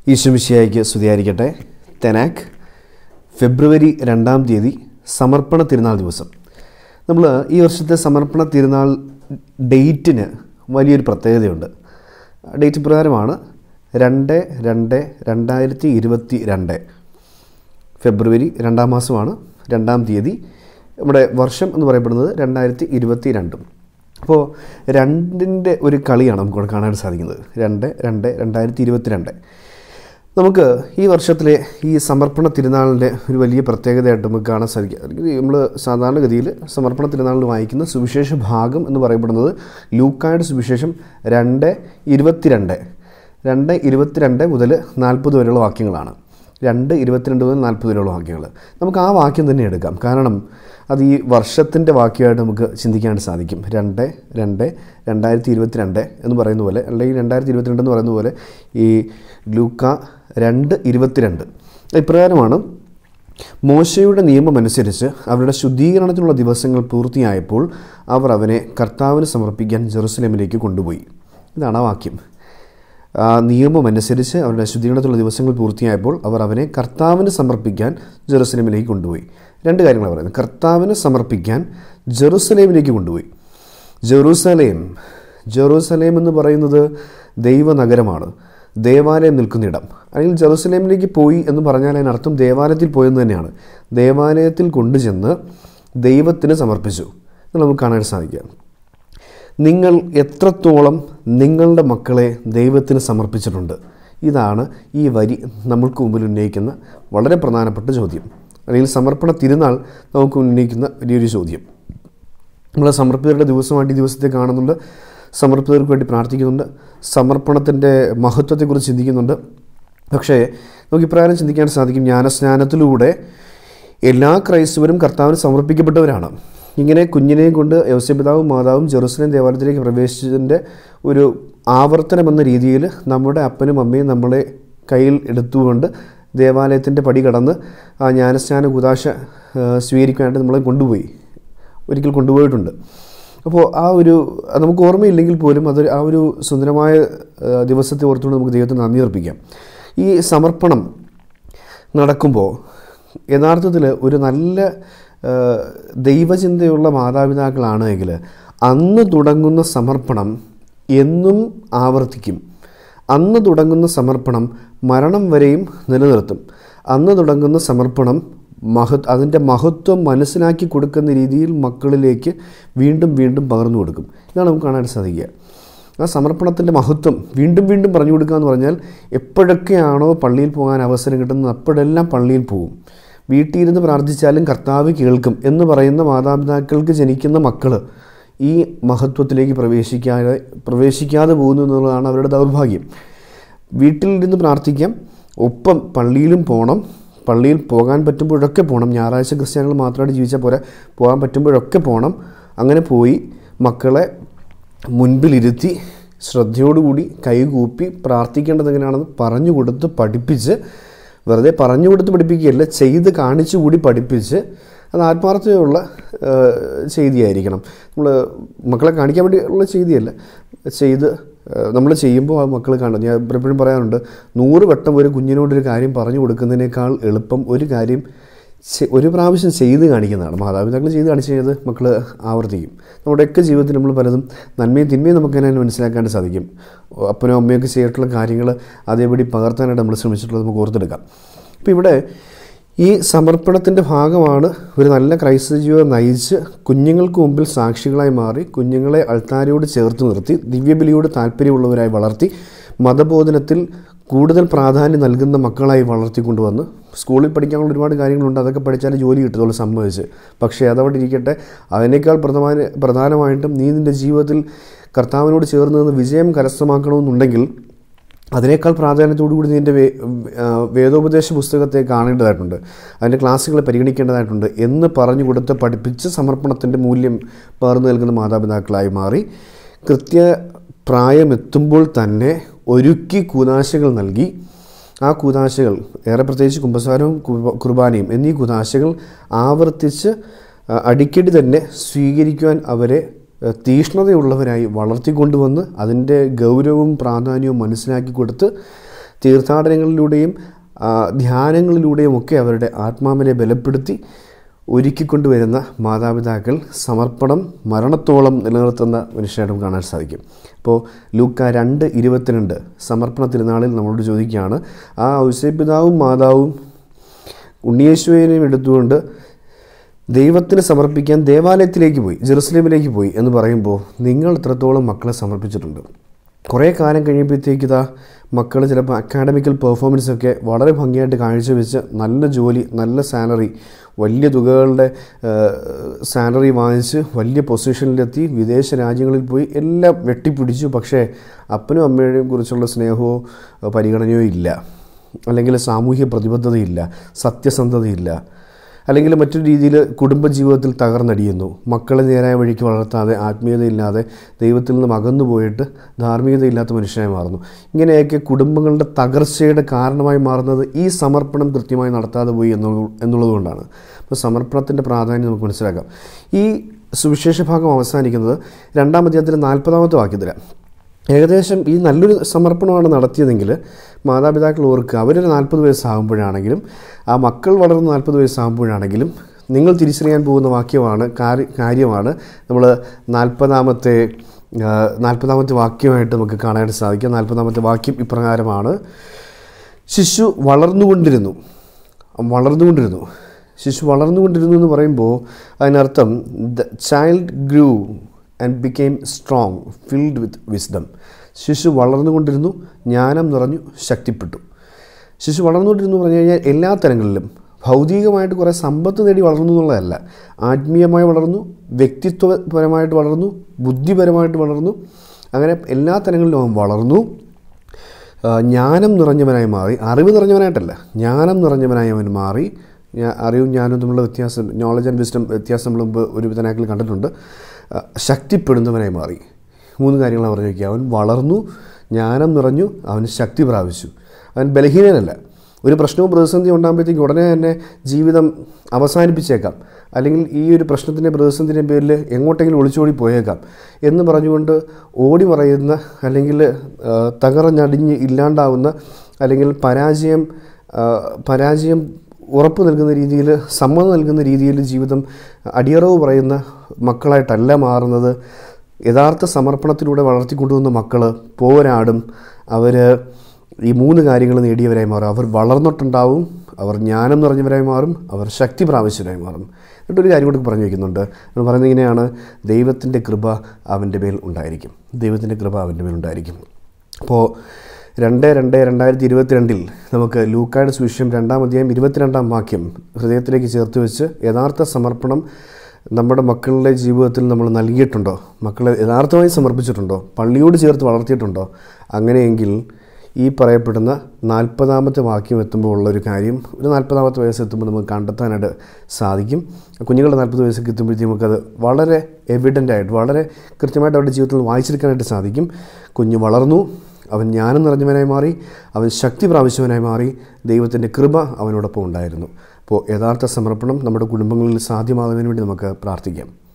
ഈശ്വമിശിയായിക്ക് സ്തുതിയായിരിക്കട്ടെ തെനാക്ക് ഫെബ്രുവരി രണ്ടാം തീയതി സമർപ്പണ തിരുനാൾ ദിവസം നമ്മൾ ഈ വർഷത്തെ സമർപ്പണ തിരുനാൾ ഡേറ്റിന് വലിയൊരു പ്രത്യേകതയുണ്ട് ഡേറ്റ് പ്രകാരമാണ് രണ്ട് രണ്ട് രണ്ടായിരത്തി ഇരുപത്തി രണ്ട് ഫെബ്രുവരി രണ്ടാം മാസമാണ് രണ്ടാം തീയതി നമ്മുടെ വർഷം എന്ന് പറയപ്പെടുന്നത് രണ്ടായിരത്തി ഇരുപത്തി രണ്ടും അപ്പോൾ രണ്ടിൻ്റെ ഒരു കളിയാണ് നമുക്ക് ഇവിടെ കാണാൻ സാധിക്കുന്നത് രണ്ട് രണ്ട് രണ്ടായിരത്തി ഇരുപത്തി രണ്ട് നമുക്ക് ഈ വർഷത്തിലെ ഈ സമർപ്പണ തിരുനാളിൻ്റെ ഒരു വലിയ പ്രത്യേകതയായിട്ട് നമുക്ക് കാണാൻ സാധിക്കും നമ്മൾ സാധാരണഗതിയിൽ സമർപ്പണ തിരുനാളിൽ വായിക്കുന്ന സുവിശേഷ ഭാഗം എന്ന് പറയപ്പെടുന്നത് ലൂക്കായുടെ സുവിശേഷം രണ്ട് ഇരുപത്തിരണ്ട് രണ്ട് ഇരുപത്തിരണ്ട് മുതൽ നാൽപ്പത് വരെയുള്ള വാക്യങ്ങളാണ് രണ്ട് ഇരുപത്തിരണ്ട് മുതൽ നാൽപ്പത് വരെയുള്ള വാക്യങ്ങൾ നമുക്ക് ആ വാക്യം തന്നെ എടുക്കാം കാരണം അത് ഈ വർഷത്തിൻ്റെ വാക്യമായിട്ട് നമുക്ക് ചിന്തിക്കാൻ സാധിക്കും രണ്ട് രണ്ട് രണ്ടായിരത്തി ഇരുപത്തിരണ്ട് എന്ന് പറയുന്ന പോലെ അല്ലെങ്കിൽ രണ്ടായിരത്തി ഇരുപത്തിരണ്ട് എന്ന് പറയുന്ന പോലെ ഈ ലൂക്ക രണ്ട് ഇരുപത്തിരണ്ട് ഇപ്രകാരമാണ് മോശയുടെ നിയമമനുസരിച്ച് അവരുടെ ശുദ്ധീകരണത്തിനുള്ള ദിവസങ്ങൾ പൂർത്തിയായപ്പോൾ അവർ അവനെ കർത്താവിന് സമർപ്പിക്കാൻ ജെറുസലേമിലേക്ക് കൊണ്ടുപോയി ഇതാണ് ആ വാക്യം ആ നിയമമനുസരിച്ച് അവരുടെ ശുദ്ധീകരണത്തിലുള്ള ദിവസങ്ങൾ പൂർത്തിയായപ്പോൾ അവർ അവനെ കർത്താവിന് സമർപ്പിക്കാൻ ജെറുസലേമിലേക്ക് കൊണ്ടുപോയി രണ്ട് കാര്യങ്ങളാണ് പറയുന്നത് കർത്താവിന് സമർപ്പിക്കാൻ ജെറുസലേമിലേക്ക് കൊണ്ടുപോയി ജെറൂസലേം ജെറൂസലേം എന്ന് പറയുന്നത് ദൈവനഗരമാണ് ദേവാലയം നിൽക്കുന്നിടം അല്ലെങ്കിൽ ജെറുസലേമിലേക്ക് പോയി എന്ന് പറഞ്ഞാൽ അതിനർത്ഥം ദേവാലയത്തിൽ പോയെന്ന് തന്നെയാണ് ദേവാലയത്തിൽ കൊണ്ടുചെന്ന് ദൈവത്തിന് സമർപ്പിച്ചു എന്ന് നമുക്ക് കാണാൻ സാധിക്കുക നിങ്ങൾ എത്രത്തോളം നിങ്ങളുടെ മക്കളെ ദൈവത്തിന് സമർപ്പിച്ചിട്ടുണ്ട് ഇതാണ് ഈ വരി നമ്മൾക്ക് മുമ്പിൽ ഉന്നയിക്കുന്ന വളരെ പ്രധാനപ്പെട്ട ചോദ്യം അല്ലെങ്കിൽ സമർപ്പണ തിരുനാൾ നമുക്ക് ഉന്നയിക്കുന്ന വലിയൊരു ചോദ്യം നമ്മൾ സമർപ്പിതരുടെ ദിവസമായിട്ട് ഈ ദിവസത്തെ കാണുന്നുണ്ട് സമർപ്പിതർക്ക് വേണ്ടി പ്രാർത്ഥിക്കുന്നുണ്ട് സമർപ്പണത്തിൻ്റെ മഹത്വത്തെക്കുറിച്ച് ചിന്തിക്കുന്നുണ്ട് പക്ഷേ നമുക്ക് ഇപ്രകാരം ചിന്തിക്കാൻ സാധിക്കും ജ്ഞാനസ്നാനത്തിലൂടെ എല്ലാ ക്രൈസ്തവരും കർത്താവിന് സമർപ്പിക്കപ്പെട്ടവരാണ് ഇങ്ങനെ കുഞ്ഞിനെയും കൊണ്ട് യവസ്യപിതാവും മാതാവും ജെറുസലേം ദേവാലയത്തിലേക്ക് പ്രവേശിച്ചതിൻ്റെ ഒരു ആവർത്തനമെന്ന രീതിയിൽ നമ്മുടെ അപ്പനും അമ്മയും നമ്മളെ കയ്യിൽ എടുത്തുകൊണ്ട് ദേവാലയത്തിൻ്റെ പടി കടന്ന് ആ ജ്ഞാനസ്നാന കുതാശ സ്വീകരിക്കാനായിട്ട് നമ്മളെ കൊണ്ടുപോയി ഒരിക്കൽ കൊണ്ടുപോയിട്ടുണ്ട് അപ്പോൾ ആ ഒരു നമുക്ക് ഓർമ്മയില്ലെങ്കിൽ പോലും അത് ആ ഒരു സുന്ദരമായ ദിവസത്തെ ഓർത്തുകൊണ്ട് നമുക്ക് ദൈവത്തിന് നന്ദി അർപ്പിക്കാം ഈ സമർപ്പണം നടക്കുമ്പോൾ യഥാർത്ഥത്തിൽ ഒരു നല്ല ദൈവചിന്തയുള്ള മാതാപിതാക്കളാണ് എങ്കിൽ അന്ന് തുടങ്ങുന്ന സമർപ്പണം എന്നും ആവർത്തിക്കും അന്ന് തുടങ്ങുന്ന സമർപ്പണം മരണം വരെയും നിലനിർത്തും അന്ന് തുടങ്ങുന്ന സമർപ്പണം മഹത് അതിൻ്റെ മഹത്വം മനസ്സിലാക്കി കൊടുക്കുന്ന രീതിയിൽ മക്കളിലേക്ക് വീണ്ടും വീണ്ടും പകർന്നു കൊടുക്കും ഇതാണ് നമുക്ക് കാണാൻ സാധിക്കുക ആ സമർപ്പണത്തിൻ്റെ മഹത്വം വീണ്ടും വീണ്ടും പറഞ്ഞു കൊടുക്കുക എന്ന് പറഞ്ഞാൽ എപ്പോഴൊക്കെയാണോ പള്ളിയിൽ പോകാൻ അവസരം കിട്ടുന്നത് അപ്പോഴെല്ലാം പള്ളിയിൽ പോകും വീട്ടിലിരുന്ന് പ്രാർത്ഥിച്ചാലും കർത്താവ് കേൾക്കും എന്ന് പറയുന്ന മാതാപിതാക്കൾക്ക് ജനിക്കുന്ന മക്കൾ ഈ മഹത്വത്തിലേക്ക് പ്രവേശിക്കാതെ പ്രവേശിക്കാതെ പോകുന്നു എന്നുള്ളതാണ് അവരുടെ ദൗർഭാഗ്യം വീട്ടിലിരുന്ന് പ്രാർത്ഥിക്കാം ഒപ്പം പള്ളിയിലും പോകണം പള്ളിയിൽ പോകാൻ പറ്റുമ്പോഴൊക്കെ പോകണം ഞായറാഴ്ച ക്രിസ്ത്യാനികൾ മാത്രമായിട്ട് ജീവിച്ചാൽ പോരാ പോകാൻ പറ്റുമ്പോഴൊക്കെ പോകണം അങ്ങനെ പോയി മക്കളെ മുൻപിലിരുത്തി ശ്രദ്ധയോടുകൂടി കൈകൂപ്പി പ്രാർത്ഥിക്കേണ്ടത് എങ്ങനെയാണെന്ന് പറഞ്ഞു കൊടുത്ത് പഠിപ്പിച്ച് വെറുതെ പറഞ്ഞു കൊടുത്ത് പഠിപ്പിക്കുകയല്ല ചെയ്ത് കാണിച്ചു കൂടി പഠിപ്പിച്ച് അത് ആത്മാർത്ഥതയുള്ള ചെയ്തിയായിരിക്കണം നമ്മൾ മക്കളെ കാണിക്കാൻ വേണ്ടി ഉള്ള ചെയ്തിയല്ല ചെയ്ത് നമ്മൾ ചെയ്യുമ്പോൾ ആ മക്കൾ കാണും ഞാൻ എപ്പോഴും പറയാറുണ്ട് നൂറ് വട്ടം ഒരു കുഞ്ഞിനോടൊരു കാര്യം പറഞ്ഞു കൊടുക്കുന്നതിനേക്കാൾ എളുപ്പം ഒരു കാര്യം ഒരു പ്രാവശ്യം ചെയ്ത് കാണിക്കുന്നതാണ് മാതാപിതാക്കൾ ചെയ്ത് കാണിച്ചു കഴിഞ്ഞത് മക്കൾ ആവർത്തിക്കും നമ്മുടെയൊക്കെ ജീവിതത്തിൽ നമ്മൾ പലതും നന്മയും തിന്മയും നമുക്ക് തന്നെ മനസ്സിലാക്കാൻ സാധിക്കും അപ്പനോ അമ്മയൊക്കെ ചെയ്തിട്ടുള്ള കാര്യങ്ങൾ അതേപടി പകർത്താനായിട്ട് നമ്മൾ ശ്രമിച്ചിട്ടുള്ളത് നമുക്ക് ഓർത്തെടുക്കാം അപ്പോൾ ഇവിടെ ഈ സമർപ്പണത്തിൻ്റെ ഭാഗമാണ് ഒരു നല്ല ക്രൈസ്തവ ജീവിതം നയിച്ച് കുഞ്ഞുങ്ങൾക്ക് മുമ്പിൽ സാക്ഷികളായി മാറി കുഞ്ഞുങ്ങളെ അൾത്താരയോട് ചേർത്ത് നിർത്തി ദിവ്യബലിയോട് താല്പര്യമുള്ളവരായി വളർത്തി മതബോധനത്തിൽ കൂടുതൽ പ്രാധാന്യം നൽകുന്ന മക്കളായി വളർത്തിക്കൊണ്ടുവന്ന് സ്കൂളിൽ പഠിക്കാനുള്ള ഒരുപാട് കാര്യങ്ങളുണ്ട് അതൊക്കെ പഠിച്ചാൽ ജോലി കിട്ടുള്ളൂ സംഭവിച്ച് പക്ഷേ അതവിടെ ഇരിക്കട്ടെ അതിനേക്കാൾ പ്രധാന പ്രധാനമായിട്ടും നീ നിൻ്റെ ജീവിതത്തിൽ കർത്താവിനോട് ചേർന്ന് നിന്ന് വിജയം കരസ്ഥമാക്കണമെന്നുണ്ടെങ്കിൽ അതിനേക്കാൾ പ്രാധാന്യത്തോടുകൂടി നിൻ്റെ വേ വേദോപദേശ പുസ്തകത്തെ കാണേണ്ടതായിട്ടുണ്ട് അതിൻ്റെ ക്ലാസ്സുകളെ പരിഗണിക്കേണ്ടതായിട്ടുണ്ട് എന്ന് പറഞ്ഞു കൊടുത്ത് പഠിപ്പിച്ച് സമർപ്പണത്തിൻ്റെ മൂല്യം പകർന്നു നൽകുന്ന മാതാപിതാക്കളായി മാറി കൃത്യ പ്രായമെത്തുമ്പോൾ തന്നെ ഒരുക്കി കൂതാശകൾ നൽകി ആ കൂതാശകൾ ഏറെ പ്രത്യേകിച്ച് കുംഭസാരവും കുർബാനയും എന്നീ കൂതാശകൾ ആവർത്തിച്ച് അടിക്കടി തന്നെ സ്വീകരിക്കുവാൻ അവരെ തീഷ്ണതയുള്ളവരായി വളർത്തിക്കൊണ്ടുവന്ന് അതിൻ്റെ ഗൗരവവും പ്രാധാന്യവും മനസ്സിലാക്കി കൊടുത്ത് തീർത്ഥാടനങ്ങളിലൂടെയും ആ, ധ്യാനങ്ങളിലൂടെയും ഒക്കെ അവരുടെ ആത്മാവിനെ ബലപ്പെടുത്തി ഒരുക്കിക്കൊണ്ടുവരുന്ന മാതാപിതാക്കൾ സമർപ്പണം മരണത്തോളം നിലനിർത്തുന്ന മനുഷ്യരായിട്ടും കാണാൻ സാധിക്കും അപ്പോൾ ലൂക്ക രണ്ട് ഇരുപത്തിരണ്ട് സമർപ്പണ തിരുനാളിൽ നമ്മളോട് ചോദിക്കുകയാണ് ആ ഔസേപിതാവും മാതാവും ഉണ്ണിയേശുവിനെയും എടുത്തുകൊണ്ട് ദൈവത്തിന് സമർപ്പിക്കാൻ ദേവാലയത്തിലേക്ക് പോയി ജെറുസലേമിലേക്ക് പോയി എന്ന് പറയുമ്പോൾ നിങ്ങൾ എത്രത്തോളം മക്കളെ സമർപ്പിച്ചിട്ടുണ്ട് കുറേ കാലം കഴിയുമ്പോഴത്തേക്ക് ഇതാ മക്കൾ ചിലപ്പോൾ അക്കാഡമിക്കൽ പെർഫോമൻസ് ഒക്കെ വളരെ ഭംഗിയായിട്ട് കാഴ്ചവെച്ച് നല്ല ജോലി നല്ല സാലറി വലിയ തുകകളുടെ സാലറി വാങ്ങിച്ച് വലിയ പൊസിഷനിലെത്തി വിദേശ രാജ്യങ്ങളിൽ പോയി എല്ലാം വെട്ടിപ്പിടിച്ചു പക്ഷേ അപ്പനും അമ്മയുടെയും കുറിച്ചുള്ള സ്നേഹമോ ഏഹ്, പരിഗണനയോ ഇല്ല അല്ലെങ്കിൽ സാമൂഹ്യ പ്രതിബദ്ധതയില്ല സത്യസന്ധതയില്ല അല്ലെങ്കിൽ മറ്റൊരു രീതിയിൽ കുടുംബജീവിതത്തിൽ തകർന്നടിയുന്നു മക്കളെ നേരായ വഴിക്ക് വളർത്താതെ ആത്മീയതയില്ലാതെ ദൈവത്തിൽ നിന്നും അകന്നു പോയിട്ട് ധാർമ്മികതയില്ലാത്ത മനുഷ്യനായി മാറുന്നു ഇങ്ങനെയൊക്കെ കുടുംബങ്ങളുടെ തകർച്ചയുടെ കാരണമായി മാറുന്നത് ഈ സമർപ്പണം കൃത്യമായി നടത്താതെ പോയി എന്നുള്ളത് എന്നുള്ളതുകൊണ്ടാണ് അപ്പോൾ സമർപ്പണത്തിൻ്റെ പ്രാധാന്യം നമുക്ക് മനസ്സിലാക്കാം ഈ സുവിശേഷ ഭാഗം അവസാനിക്കുന്നത് രണ്ടാം അധ്യായത്തിലെ നാൽപ്പതാമത്തെ വാക്യത്തിലാണ് ഏകദേശം ഈ നല്ലൊരു സമർപ്പണമാണ് നടത്തിയതെങ്കിൽ മാതാപിതാക്കൾ ഓർക്കുക അവരൊരു നാൽപ്പത് വയസ്സാകുമ്പോഴാണെങ്കിലും ആ മക്കൾ വളർന്ന് നാൽപ്പത് വയസ്സാകുമ്പോഴാണെങ്കിലും നിങ്ങൾ തിരിച്ചറിയാൻ പോകുന്ന വാക്യമാണ് കാര്യ- കാര്യമാണ് നമ്മൾ നാൽപ്പതാമത്തെ ആ, നാൽപ്പതാമത്തെ വാക്യമായിട്ട് നമുക്ക് കാണാനായിട്ട് സാധിക്കും നാൽപ്പതാമത്തെ വാക്യം ഇപ്രകാരമാണ് ശിശു വളർന്നുകൊണ്ടിരുന്നു വളർന്നുകൊണ്ടിരുന്നു ശിശു വളർന്നുകൊണ്ടിരുന്നു എന്ന് പറയുമ്പോൾ അതിനർത്ഥം the child grew and became strong filled with wisdom ശിശു വളർന്നുകൊണ്ടിരുന്നു ജ്ഞാനം നിറഞ്ഞു ശക്തിപ്പെട്ടു ശിശു വളർന്നുകൊണ്ടിരുന്നു എന്ന് പറഞ്ഞു കഴിഞ്ഞാൽ എല്ലാ തലങ്ങളിലും ഭൗതികമായിട്ട് കുറേ സമ്പത്ത് നേടി വളർന്നു എന്നുള്ളതല്ല ആത്മീയമായി വളർന്നു വ്യക്തിത്വപരമായിട്ട് വളർന്നു ബുദ്ധിപരമായിട്ട് വളർന്നു അങ്ങനെ എല്ലാ തലങ്ങളിലും അവൻ വളർന്നു ആ, ജ്ഞാനം നിറഞ്ഞവനായി മാറി അറിവ് നിറഞ്ഞവനായിട്ടല്ല ജ്ഞാനം നിറഞ്ഞവനായി അവൻ മാറി ഞാ- അറിവും ജ്ഞാനവും തമ്മിലുള്ള വ്യത്യാസം നോളജ് ആൻഡ് വിസ്റ്റം വ്യത്യാസം നമ്മൾ മുമ്പ് ഒരു വിധനാക്കിൽ കണ്ടിട്ടുണ്ട് ആ, ശക്തിപ്പെടുന്നവനായി മാറി മൂന്ന് കാര്യങ്ങളാണ് പറഞ്ഞു വയ്ക്കുക അവൻ വളർന്നു ജ്ഞാനം നിറഞ്ഞു അവൻ ശക്തി പ്രാപിച്ചു അവൻ ബലഹീനനല്ല ഒരു പ്രശ്നവും പ്രതിസന്ധി ഉണ്ടാകുമ്പോഴത്തേക്ക് ഉടനെ തന്നെ ജീവിതം അവസാനിപ്പിച്ചേക്കാം അല്ലെങ്കിൽ ഈ ഒരു പ്രശ്നത്തിൻ്റെ പ്രതിസന്ധിൻ്റെ പേരിൽ എങ്ങോട്ടെങ്കിലും ഒളിച്ചോടി പോയേക്കാം എന്ന് പറഞ്ഞുകൊണ്ട് ഓടി പറയുന്ന അല്ലെങ്കിൽ ആ, തകർന്നടിഞ്ഞ് ഇല്ലാണ്ടാവുന്ന അല്ലെങ്കിൽ പരാജയം ആ, പരാജയം ഉറപ്പ് നൽകുന്ന രീതിയിൽ സമ്മതം നൽകുന്ന രീതിയിൽ ജീവിതം അടിയറവ് പറയുന്ന മക്കളായിട്ടല്ല മാറുന്നത് യഥാർത്ഥ സമർപ്പണത്തിലൂടെ വളർത്തിക്കൊണ്ടുവന്ന മക്കൾ പോരാടും അവർ ഈ മൂന്ന് കാര്യങ്ങൾ നേടിയവരായി മാറും അവർ വളർന്നിട്ടുണ്ടാവും അവർ ജ്ഞാനം നിറഞ്ഞവരായി മാറും അവർ ശക്തി പ്രാവശ്യരായി മാറും എന്നിട്ടൊരു കാര്യം കൂടി പറഞ്ഞു വയ്ക്കുന്നുണ്ട് എന്ന് പറയുന്നത് ഇങ്ങനെയാണ് ദൈവത്തിൻ്റെ കൃപ അവൻ്റെ മേൽ ഉണ്ടായിരിക്കും ദൈവത്തിൻ്റെ കൃപ അവൻ്റെ മേൽ ഉണ്ടായിരിക്കും അപ്പോൾ രണ്ട് രണ്ട് രണ്ടായിരത്തി ഇരുപത്തിരണ്ടിൽ നമുക്ക് ലൂക്കായുടെ സുവിശേഷം രണ്ടാം അധ്യായം ഇരുപത്തിരണ്ടാം വാക്യം ഹൃദയത്തിലേക്ക് ചേർത്ത് വെച്ച് യഥാർത്ഥ സമർപ്പണം നമ്മുടെ മക്കളുടെ ജീവിതത്തിൽ നമ്മൾ നൽകിയിട്ടുണ്ടോ മക്കളെ യഥാർത്ഥമായി സമർപ്പിച്ചിട്ടുണ്ടോ പള്ളിയോട് ചേർത്ത് വളർത്തിയിട്ടുണ്ടോ അങ്ങനെയെങ്കിൽ ഈ പറയപ്പെടുന്ന നാൽപ്പതാമത്തെ വാക്യം എത്തുമ്പോൾ ഉള്ളൊരു കാര്യം ഒരു നാൽപ്പതാമത്തെ വയസ്സ് എത്തുമ്പോൾ നമുക്ക് കണ്ടെത്താനായിട്ട് സാധിക്കും കുഞ്ഞുങ്ങളുടെ നാൽപ്പത് വയസ്സൊക്കെ എത്തുമ്പോഴത്തേക്കും നമുക്കത് വളരെ എവിഡൻ്റ് ആയിട്ട് വളരെ കൃത്യമായിട്ട് അവരുടെ ജീവിതത്തിൽ വായിച്ചെടുക്കാനായിട്ട് സാധിക്കും കുഞ്ഞ് വളർന്നു അവൻ ജ്ഞാനം നിറഞ്ഞവനായി മാറി അവൻ ശക്തി പ്രാവശ്യവനായി മാറി ദൈവത്തിൻ്റെ കൃപ അവനോടൊപ്പം ഉണ്ടായിരുന്നു അപ്പോൾ യഥാർത്ഥ സമർപ്പണം നമ്മുടെ കുടുംബങ്ങളിൽ സാധ്യമാകുന്നതിന് വേണ്ടി നമുക്ക് പ്രാർത്ഥിക്കാം